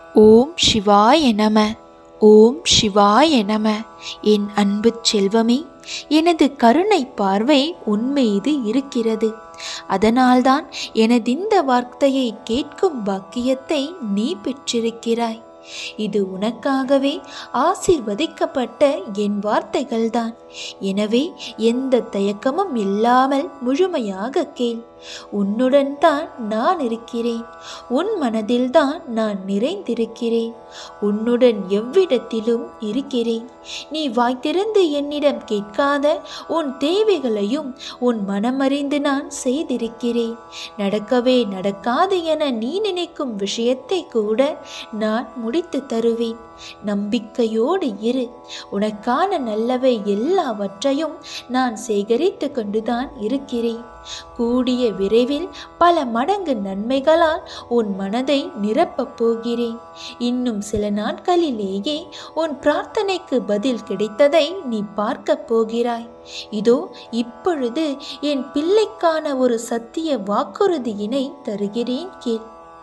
ஓம் சிவாய நம ஓம் சிவாய நம என் அன்பு செல்வமே எனது கருணை பார்வை உன்மீது இருக்கிறது அதனால்தான் எனதிந்த வார்த்தையை கேட்கும் பாக்கியத்தை நீ பெற்றிருக்கிறாய் இது உனக்காகவே ஆசீர்வதிக்கப்பட்ட என் வார்த்தைகள்தான் எனவே எந்த தயக்கமும் இல்லாமல் முழுமையாக கேள் உன்னுடன் தான் நான் இருக்கிறேன் உன் மனதில்தான் நான் நிறைந்திருக்கிறேன் உன்னுடன் எவ்விடத்திலும் இருக்கிறேன் நீ வாய்த்திருந்து என்னிடம் கேட்காத உன் தேவைகளையும் உன் மனமறிந்து நான் செய்திருக்கிறேன் நடக்கவே நடக்காது என நீ நினைக்கும் விஷயத்தை கூட நான் முடித்து தருவேன் நம்பிக்கையோடு இரு உனக்கான நல்லவை எல்லாவற்றையும் நான் சேகரித்து கொண்டுதான் இருக்கிறேன் கூடிய விரைவில் பல மடங்கு நன்மைகளால் உன் மனதை நிரப்பப் போகிறேன் இன்னும் சில நாட்களிலேயே உன் பிரார்த்தனைக்கு பதில் கிடைத்ததை நீ பார்க்கப் போகிறாய் இதோ இப்பொழுது என் பிள்ளைக்கான ஒரு சத்திய வாக்குறுதியினை தருகிறேன் கேள்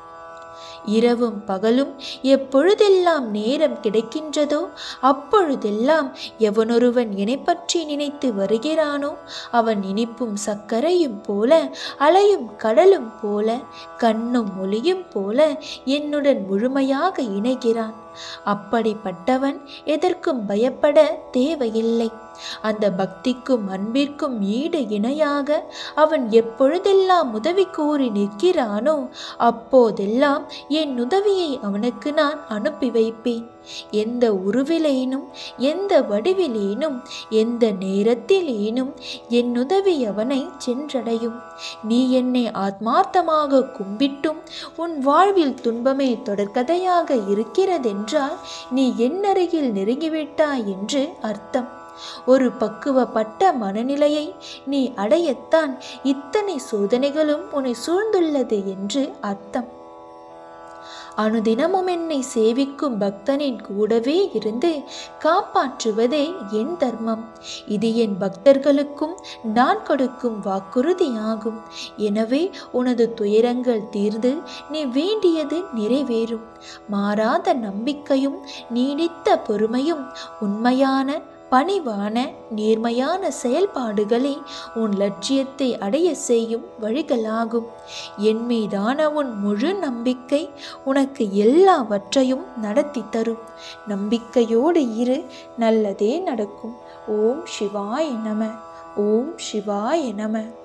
இரவும் பகலும் எப்பொழுதெல்லாம் நேரம் கிடைக்கின்றதோ அப்பொழுதெல்லாம் எவனொருவன் என்னை பற்றி நினைத்து வருகிறானோ அவன் இனிப்பும் சர்க்கரையும் போல அலையும் கடலும் போல கண்ணும் மொழியும் போல என்னுடன் முழுமையாக இணைகிறான் அப்படிப்பட்டவன் எதற்கும் பயப்பட தேவையில்லை அந்த பக்திக்கும் அன்பிற்கும் ஈடு இணையாக அவன் எப்பொழுதெல்லாம் உதவி கூறி நிற்கிறானோ அப்போதெல்லாம் என் உதவியை அவனுக்கு நான் அனுப்பி வைப்பேன் எந்த உருவிலேனும் எந்த வடிவிலேனும் எந்த நேரத்திலேனும் என் உதவி அவனை சென்றடையும் நீ என்னை ஆத்மார்த்தமாக கும்பிட்டும் உன் வாழ்வில் துன்பமே தொடர்கதையாக இருக்கிறதென்றால் நீ என் அருகில் நெருங்கிவிட்டாய் என்று அர்த்தம் ஒரு பக்குவப்பட்ட மனநிலையை நீ அடையத்தான் இத்தனை சோதனைகளும் உன்னை சூழ்ந்துள்ளது என்று அர்த்தம் அனுதினமும் என்னை சேவிக்கும் பக்தனின் கூடவே இருந்து காப்பாற்றுவதே என் தர்மம் இது என் பக்தர்களுக்கும் நான் கொடுக்கும் வாக்குறுதியாகும் எனவே உனது துயரங்கள் தீர்ந்து நீ வேண்டியது நிறைவேறும் மாறாத நம்பிக்கையும் நீடித்த பொறுமையும் உண்மையான பணிவான நேர்மையான செயல்பாடுகளே உன் லட்சியத்தை அடைய செய்யும் வழிகளாகும் என் மீதான உன் முழு நம்பிக்கை உனக்கு எல்லாவற்றையும் நடத்தி தரும் நம்பிக்கையோடு இரு நல்லதே நடக்கும் ஓம் சிவாய நம ஓம் சிவாய நம